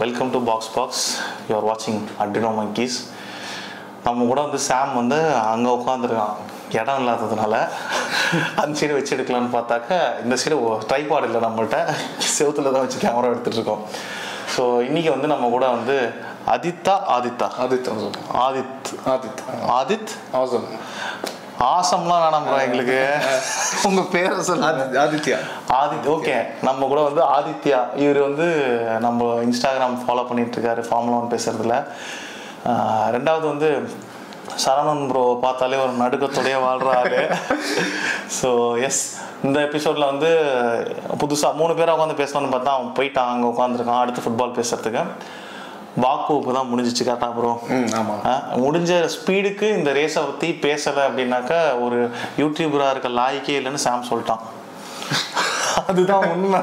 Welcome to box box you're வாட்சிங் அட்ரினோ monkeys நம்ம கூட வந்து சாம் வந்து அங்கே உட்காந்துருக்கான் இடம் இல்லாததுனால அந்த சைடு வச்சு எடுக்கலாம்னு பார்த்தாக்க இந்த சைடு ட்ரைபாட் இல்லை நம்மள்ட்ட செவுத்துல தான் வச்சு கேமரா எடுத்துகிட்டு இருக்கோம் ஸோ இன்னைக்கு வந்து நம்ம கூட வந்து அதித்தா ஆதித்தா ஆதித் அவசரம் ஆதித் ஆதித் ஆதித் அவசரம் ஆசம்லாம் வேணாம் bro எங்களுக்கு உங்க பேரை சொல்லுங்க ஆதித்யா ஆதித் ஓகே நம்ம கூட வந்து ஆதித்யா இவர் வந்து நம்ம இன்ஸ்டாகிராம் ஃபாலோ பண்ணிட்டு இருக்காரு ஃபார்முலா ஒன் பேசுறதுல ஆஹ் ரெண்டாவது வந்து சரவணன் ப்ரோ பார்த்தாலே ஒரு நடுக்கத்தோடய வாழ்றாரு ஸோ எஸ் இந்த எபிசோடில் வந்து புதுசாக மூணு பேரை உட்காந்து பேசலாம்னு பார்த்தா அவன் போயிட்டான் அங்கே உட்காந்துருக்கான் அடுத்து ஃபுட்பால் பேசுறதுக்கு வாக்குவப்பு தான் முடிஞ்சிச்சு கரெக்டா ப்ரோ ம் ஆமாம் ஆ, முடிஞ்ச ஸ்பீடுக்கு இந்த ரேஸை பற்றி பேசலை அப்படின்னாக்கா ஒரு யூடியூபராக இருக்க லாய்க்கே இல்லைன்னு சாம் சொல்லிட்டான் அதுதான் உண்மை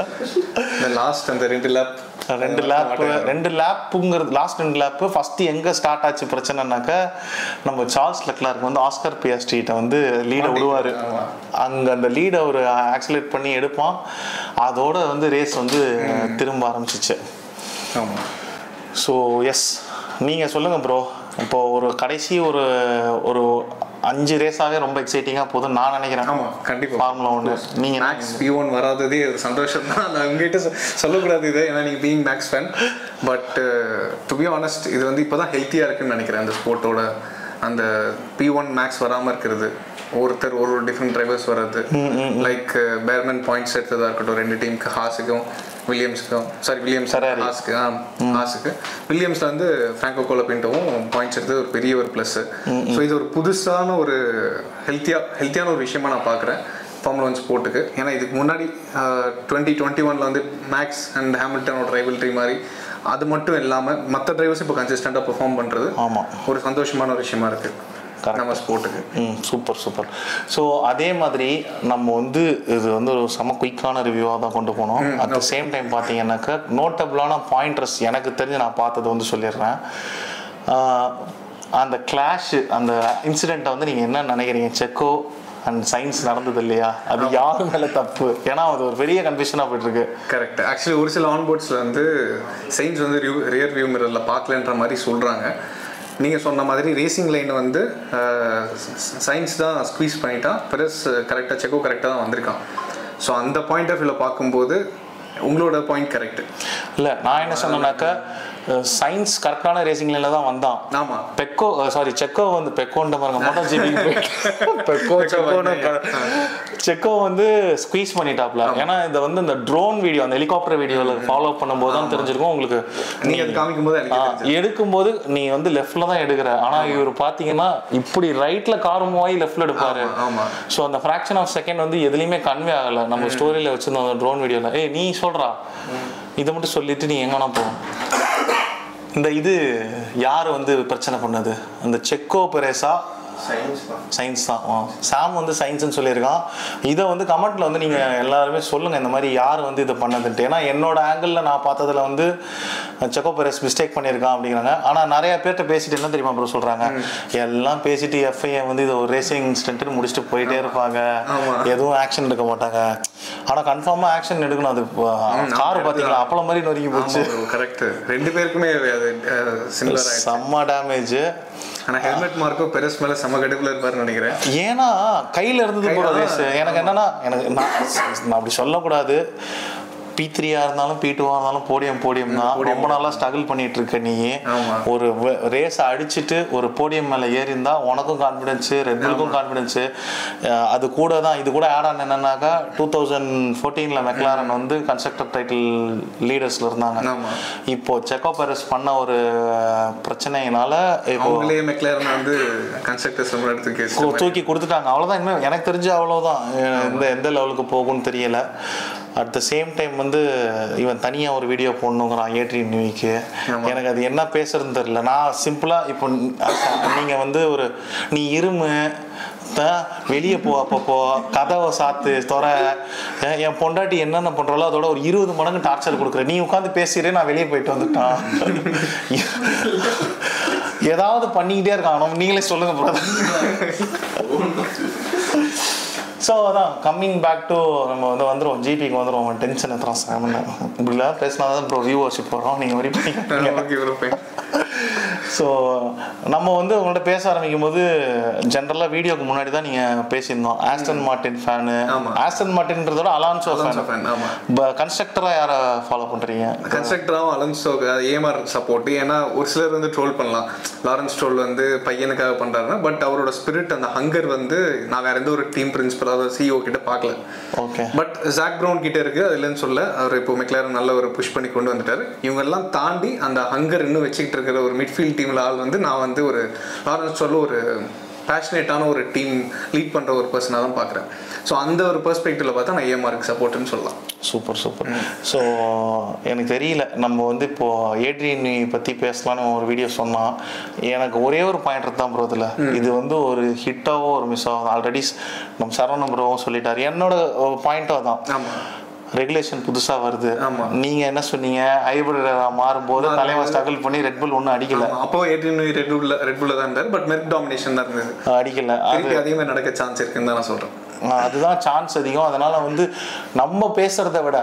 இந்த லாஸ்ட் அந்த ரெண்டு லேப் ரெண்டு லேப் ரெண்டு லேப்புங்கிறது லாஸ்ட் ரெண்டு லேப்பு ஃபர்ஸ்ட் எங்க ஸ்டார்ட் ஆச்சு பிரச்சனைனாக்கா நம்ம சார்ல்ஸ் லெக்லார்க் வந்து ஆஸ்கர் பிஎஸ்டிகிட்ட வந்து லீடை விடுவாரு ஆமா. அங்க அந்த லீடை ஒரு ஆக்சிலேட் பண்ணி எடுப்பான் அதோட வந்து ரேஸ் வந்து திரும்ப ஆரம்பிச்சிச்சு ஆமாம் ஸோ எஸ் நீங்கள் சொல்லுங்கள் ப்ரோ இப்போ ஒரு கடைசி ஒரு ஒரு அஞ்சு ரேஸாகவே ரொம்ப எக்ஸைட்டிங்காக போகுதுன்னு நான் நினைக்கிறேன் ஆமாம் கண்டிப்பாக ஃபார்முலா ஒன்று நீங்கள் மேக்ஸ் பி ஒன் வராததே ஒரு சந்தோஷம் தான் நான் உங்ககிட்ட சொ- சொல்லக்கூடாது இது ஏன்னா நீங்கள் being Max fan but to be honest இது வந்து இப்போ தான் ஹெல்த்தியாக இருக்குன்னு நினைக்கிறேன் அந்த ஸ்போர்ட்டோட அந்த பி ஒன் மேக்ஸ் வராமல் இருக்கிறது ஒருத்தர் ஒரு ஒரு டிஃப்ரெண்ட் டிரைவர்ஸ் வர்றது லைக் பேர்மன் பாயிண்ட்ஸ் எடுத்ததாக இருக்கட்டும் ரெண்டு டீமுக்கு ஹாஸுக்கும் வில்லியம்ஸுக்கும் சாரி வில்லியம்ஸ் Ferrari. ஹாஸ்க்கு ஆ ஹாஸுக்கு வில்லியம்ஸில் வந்து ஃப்ராங்கோ கோலபின்ட்டவும் பாயிண்ட்ஸ் எடுத்தது ஒரு பெரிய ஒரு ப்ளஸ் ஸோ இது ஒரு புதுசான ஒரு ஹெல்த்தியாக ஹெல்த்தியான ஒரு விஷயமா நான் பார்க்குறேன் ஃபார்முலா ஒன் ஸ்போர்ட்டுக்கு ஏன்னா இதுக்கு முன்னாடி டுவெண்ட்டி டுவெண்ட்டி ஒனில் வந்து மேக்ஸ் அண்ட் ஹேமில்டனோட ரைவல்ட்ரி மாதிரி அது மட்டும் இல்லாமல் மற்ற டிரைவர்ஸ் இப்போ கன்சிஸ்டண்ட்டாக பெர்ஃபார்ம் பண்ணுறது ஆமாம் ஒரு சந்தோஷமான ஒரு விஷயமா இருக்குது நம்ம ஸ்போர்ட்டுக்கு ம் சூப்பர் சூப்பர் ஸோ அதே மாதிரி நம்ம வந்து இது வந்து ஒரு செம குயிக்கான ரிவ்யூவாக தான் கொண்டு போனோம் அட் த சேம் டைம் பார்த்தீங்கன்னாக்கா நோட்டபிளான பாயிண்டர்ஸ் எனக்கு தெரிஞ்சு நான் பார்த்தது வந்து சொல்லிடுறேன் ஆஹ் அந்த கிளாஷ் அந்த இன்சிடெண்ட்டை வந்து நீங்கள் என்ன நினைக்கிறீங்க செக்கோ அண்ட் சயின்ஸ் நடந்தது இல்லையா அது யாரு மேலே தப்பு ஏன்னா அது ஒரு பெரிய கன்ஃபியூஷனாக போயிட்டு இருக்கு கரெக்ட் ஆக்சுவலி ஒரு சில ஆன்போர்ட்ஸில் வந்து சைன்ஸ் வந்து ரிவ் ரியர் வியூ மிரரில் பார்க்கலன்ற மாதிரி சொல்கிறாங்க நீங்கள் சொன்ன மாதிரி ரேசிங் லைன் வந்து சயின்ஸ் தான் ஸ்குவீஸ் பண்ணிட்டான் பெருஸ் கரெக்டாக செக்கோ கரெக்டாக தான் வந்திருக்கான் ஸோ அந்த பாயிண்ட் ஆஃப் வியூவில் பார்க்கும்போது உங்களோட பாயிண்ட் கரெக்ட் இல்லை நான் என்ன சொன்னேன்னாக்கா சயின்ஸ் கரெக்டான ரேசிங் லைனில் தான் வந்தான் ஆமாம் பெக்கோ சாரி செக்கோ வந்து பெக்கோன்ற பாருங்க மோட்டார் ஜிபி பெக்கோ செக்கோன்னு செக்கோ வந்து ஸ்குவீஸ் பண்ணிட்டாப்ல ஏன்னா இதை வந்து இந்த ட்ரோன் வீடியோ அந்த ஹெலிகாப்டர் வீடியோவில் ஃபாலோ பண்ணும்போது தான் தெரிஞ்சிருக்கும் உங்களுக்கு நீங்கள் அது காமிக்கும்போது எனக்கு ஆ, எடுக்கும்போது நீ வந்து லெஃப்ட்ல தான் எடுக்கிற ஆனா இவர் பாத்தீங்கன்னா இப்படி ரைட்ல கார் மூவ் ஆகி லெஃப்ட்ல எடுப்பாரு ஆமாம் ஸோ அந்த ஃப்ராக்ஷன் ஆஃப் செகண்ட் வந்து எதுலையுமே கன்வே ஆகல நம்ம ஸ்டோரியில வச்சிருந்தோம் அந்த ட்ரோன் வீடியோல ஏய் நீ சொல்றா இதை மட்டும் சொல்லிட்டு நீ எங்கன்னா போ இந்த இது யார் வந்து பிரச்சனை பண்ணது அந்த செக்கோ பெரேசா சயின்ஸ் தான் சயின்ஸ் தான் ஆ. சாம் வந்து சயின்ஸ்னு சொல்லியிருக்கான் இதை வந்து கமெண்ட்ல வந்து நீங்க எல்லாருமே சொல்லுங்க இந்த மாதிரி யார் வந்து இதை பண்ணதுன்ட்டு ஏன்னா என்னோட ஆங்கிளில் நான் பார்த்ததுல வந்து செக்கோ பெரஸ் மிஸ்டேக் பண்ணியிருக்கான் அப்படிங்கிறாங்க ஆனா நிறைய பேர்கிட்ட பேசிட்டு என்ன தெரியுமா ப்ரோ சொல்றாங்க எல்லாம் பேசிட்டு எஃப்ஐஏ வந்து இது ஒரு ரேசிங் இன்சிடென்ட்னு முடிச்சுட்டு போயிட்டே இருப்பாங்க ஆமா. எதுவும் ஆக்ஷன் எடுக்க மாட்டாங்க ஆனா கன்ஃபார்மா ஆக்ஷன் எடுக்கணும் அது கார் பாத்தீங்களா அப்பளம் மாதிரி நொறுக்கி போச்சு கரெக்ட் ரெண்டு பேருக்குமே அது சிமிலர் ஆயிடுச்சு செம்ம டேமேஜ் ஆனால் ஹெல்மெட் மார்க்கோ பெருஸ் மேலே செம கடுப்பில் இருப்பாருன்னு நினைக்கிறேன் ஏன்னா கையில இருந்தது போற கையில- ரேஸ் எனக்கு என்னன்னா எனக்கு நான் நான் அப்படி சொல்லக்கூடாது பி த்ரீயா இருந்தாலும் பி டூவா இருந்தாலும் போடியம் போடியம் தான் ரொம்ப நாளா ஸ்ட்ரகிள் பண்ணிட்டு இருக்க நீ ஆமா. ஒரு ரேஸை அடிச்சுட்டு ஒரு போடியம் மேல ஏறி இருந்தா உனக்கும் கான்ஃபிடன்ஸ் ரெட்புலுக்கும் கான்ஃபிடன்ஸ் அது கூட தான் இது கூட ஆட் ஆன் என்னன்னாக்கா டூ தௌசண்ட் ஃபோர்டீன்ல மெக்லாரன் வந்து கன்ஸ்ட்ரக்டர் டைட்டில் லீடர்ஸ்ல இருந்தாங்க ஆமா. இப்போ செக்கோ பெரஸ் பண்ண ஒரு பிரச்சனையினால இப்போ அவங்களே மெக்லேரன் வந்து கன்ஸ்ட்ரக்டர்ஸ் நம்ம எடுத்து கேஸ் கு- தூக்கி கொடுத்துட்டாங்க அவ்வளோதான் இனிமேல் எனக்கு தெரிஞ்சு அவ்வளோதான் இந்த எந்த லெவலுக்கு போகும்னு தெரியல அட் த சேம் டைம் வந்து இவன் தனியாக ஒரு வீடியோ போடணுங்கிறான் ஏட்ரி நியூக்கு ஆமா. எனக்கு அது என்ன பேசுறதுன்னு தெரியல நான் சிம்பிளாக இப்போ நீங்கள் வந்து ஒரு நீ இருமு வெளியே போ அப்பப்போ கதவை சாத்து தொற என் என் பொண்டாட்டி என்னென்ன பண்ணுறாலோ அதோட ஒரு இருபது மடங்கு டார்ச்சர் கொடுக்குறேன் நீ உட்காந்து பேசிடு நான் வெளியே போயிட்டு வந்துட்டான் ஏதாவது பண்ணிக்கிட்டே இருக்கான் நம்ம நீங்களே சொல்லுங்க brother. ஸோ அதான் கம்மிங் பேக் டு நம்ம வந்து வந்துருவோம் ஜிபிக்கு வந்துருவோம் டென்ஷன் எத்தனை சாமன் இப்படிலாம் பேசினா தான் ப்ரோ வியூவர்ஷிப் வரும் நீங்கள் வரி பண்ணிக்க ஓகே ப்ரோ ஃபைன் ஸோ நம்ம வந்து உங்கள்கிட்ட பேச ஆரம்பிக்கும் போது ஜென்ரலாக வீடியோக்கு முன்னாடி தான் நீங்கள் பேசியிருந்தோம் ஆஸ்டன் மார்டின் ஃபேனு ஆமா. ஆஸ்டன் மார்டின்றதோட அலான்சோ அலன்சோ ஃபேன் ஃபேன் ஆமா கன்ஸ்ட்ரக்டராக யாரை ஃபாலோ பண்ணுறீங்க கன்ஸ்ட்ரக்டராகவும் அலன்சோ ஏமார் சப்போர்ட் ஏன்னா ஒரு சிலர் வந்து ட்ரோல் பண்ணலாம் லாரன்ஸ் ட்ரோல் வந்து பையனுக்காக பண்றாருன்னா பட் அவரோட ஸ்பிரிட் அந்த ஹங்கர் வந்து நான் வேற எந்த ஒரு டீம் பிரின்சிபல் அதாவது சிஓ கிட்ட பார்க்கல ஓகே பட் ஜாக் ப்ரௌன் கிட்ட இருக்கு அது இல்லைன்னு சொல்ல அவர் இப்போ மெக்லாரன் நல்ல ஒரு புஷ் பண்ணி கொண்டு வந்துட்டாரு இவங்க எல்லாம் தாண்டி அந்த ஹங்கர் இன்னும் வச்சுக்கிட்டு இருக்கிற ஒரு மிட்ஃபீல்ட் டீம்ல ஆள் வந்து நான் வந்து ஒரு லாரன்ஸ் சொல்ல ஒரு பேஷனேட்டான ஒரு டீம் லீட் பண்ற ஒரு பர்சனாக தான் பார்க்குறேன் ஸோ அந்த ஒரு பெர்ஸ்பெக்டிவ்ல பார்த்தா நான் ஏமாருக்கு சப்போர்ட்னு சொல்லலாம் சூப்பர் சூப்பர் ஸோ எனக்கு தெரியல நம்ம வந்து இப்போ ஏட்ரியன் பற்றி பேசலாம்னு ஒரு வீடியோ சொன்னான் எனக்கு ஒரே ஒரு பாயிண்ட் தான் ப்ரோ இதில் இது வந்து ஒரு ஹிட்டாவோ ஒரு மிஸ் ஆகும் ஆல்ரெடி நம்ம சரவண ப்ரோவும் சொல்லிட்டாரு என்னோட பாயிண்ட்டோ தான் ஆமா ரெகுலேஷன் புதுசாக வருது ஆமா. நீங்க என்ன சொன்னீங்க ஹைபிரிட் மாறும்போது தலைவன் ஸ்ட்ரகிள் பண்ணி ரெட் புல் ஒன்றும் அடிக்கல ஆமா, அப்போ எயிட்டீன் ரெட் புல்ல ரெட் புல்ல தான் இருந்தார் பட் மெர்க் டாமினேஷன் தான் இருந்தது அடிக்கல அது திருப்பி அதே மாதிரி நடக்க சான்ஸ் இருக்குன்னு தான் நான் சொல்றேன் ஆஹ் அதுதான் சான்ஸ் அதிகம் அதனால வந்து நம்ம பேசுறத விட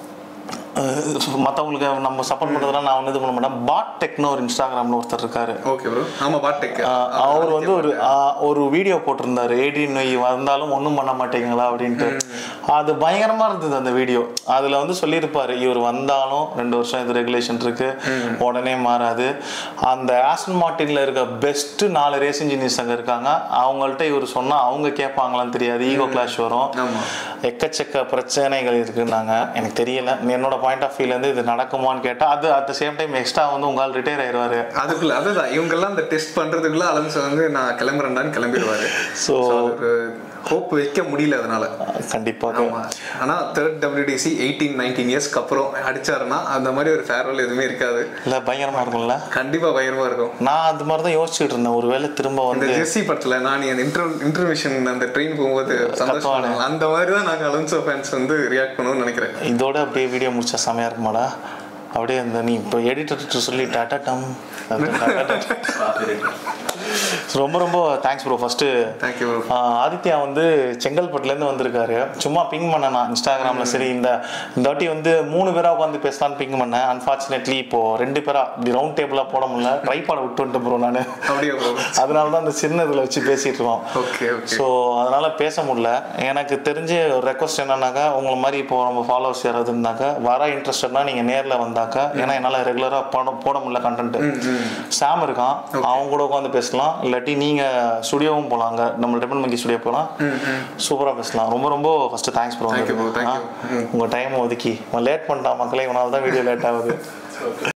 மற்றவங்களுக்கு நம்ம சப்போர்ட் பண்ணுறதுலாம் நான் வந்து இது பண்ண மாட்டேன் பாட் டெக்னோ ஒரு இன்ஸ்டாகிராமில் ஒருத்தர் இருக்காரு ஓகே ப்ரோ ஆமா பாட்டெக் ஆஹ் அவர் வந்து ஒரு ஆஹ் ஒரு வீடியோ போட்டிருந்தாரு ஏடிஎன் நோய் வந்தாலும் ஒன்றும் பண்ண மாட்டீங்களா அப்படின்ட்டு அது பயங்கரமா இருந்தது அந்த வீடியோ அதுல வந்து சொல்லியிருப்பாரு இவர் வந்தாலும் ரெண்டு வருஷம் இது ரெகுலேஷன் இருக்கு உடனே மாறாது அந்த ஆஸ்டன் மார்டின்ல இருக்க பெஸ்ட் நாலு ரேஸ் இன்ஜினியர்ஸ் அங்க இருக்காங்க அவங்கள்ட்ட இவர் சொன்னா அவங்க கேட்பாங்களான்னு தெரியாது ஈகோ கிளாஷ் வரும் ஆமா எக்கச்சக்க பிரச்சனைகள் இருக்குன்னாங்க எனக்கு தெரியல என்னோட பாயிண்ட் ஆஃப் வியூலேருந்து இது நடக்குமான்னு கேட்டால் அது at the same time extra வந்து உங்களால் ரிட்டையர் ஆயிடுவாரு அதுக்குள்ள அதுதான் இவங்கெல்லாம் அந்த டெஸ்ட் பண்றதுக்குள்ள அலன்ஸ் வந்து நான் கிளம்புறேன்டான்னு கிளம்பிடுவாரு So- ஸோ ஒரு ஹோப் வைக்க முடியல அதனால கண்டிப்பாக ஆமா ஆனா தேர்ட் டபிள்யூடிசி எயிட்டீன் நைன்டீன் இயர்ஸ்க்கு அப்புறம் அடிச்சாருன்னா அந்த மாதிரி ஒரு ஃபேர்வெல் எதுவுமே இருக்காது இல்லை பயங்கரமாக இருக்கும்ல கண்டிப்பா பயங்கரமா இருக்கும் நான் அது மாதிரி தான் யோசிச்சுட்டு இருந்தேன் ஒருவேளை திரும்ப இந்த வந்து ஜெர்சி படத்துல நான் அந்த இன்டர் இன்டர்மிஷன் அந்த ட்ரெயின் போகும்போது சந்தோஷம் அந்த மாதிரி தான் நாங்க அலன்சோ ஃபேன்ஸ் வந்து ரியாக்ட் பண்ணுவோம்னு நினைக்கிறேன் இதோட அப்படியே வீடியோ முடிச்சா செமையா இருக்குமாடா அப்படியே இந்த நீ இப்போ எடிட்டர் சொல்லி டாட்டா டம் ரொம்ப ரொம்ப thanks bro first thank you bro Aditya வந்து செங்கல்பட்டுலேருந்து வந்திருக்காரு சும்மா பிங் பண்ணேன் நான் இன்ஸ்டாகிராமில் சரி இந்த இந்த வாட்டி வந்து மூணு பேராக உட்காந்து பேசலான்னு பிங் பண்ணேன் அன்ஃபார்ச்சுனேட்லி இப்போ ரெண்டு பேரா இப்படி ரவுண்ட் டேபிளாக போட முடியல ட்ரைபாட விட்டு வந்துட்டு ப்ரோ நான் அப்படியே ப்ரோ அதனால தான் அந்த சின்ன இதில் வச்சு பேசிட்டு இருக்கோம் ஓகே ஓகே ஸோ அதனால் பேச முடியல எனக்கு தெரிஞ்ச ஒரு ரெக்வஸ்ட் என்னன்னாக்கா உங்களை மாதிரி இப்போ நம்ம ஃபாலோவர்ஸ் யாராவது இருந்தாக்கா வர இன்ட்ரெஸ்டட்னா நீங்கள் நேரில் வந்தாக்கா ஏன்னா என்னால் ரெகுலராக போட போட முடியல கண்டென்ட் சாம் இருக்கான் அவன் கூட உட்காந்து பேசலாம் இல்லாட்டி நீங்கள் ஸ்டுடியோவும் போகலாம் அங்கே நம்ம டெபன் மங்கி ஸ்டுடியோ போகலாம் சூப்பராக பேசலாம் ரொம்ப ரொம்ப first thanks bro Thank you bro, thank you. உங்கள் டைம் ஒதுக்கி லேட் பண்ணிட்டான் மக்களே இவனால தான் வீடியோ லேட் ஆகுது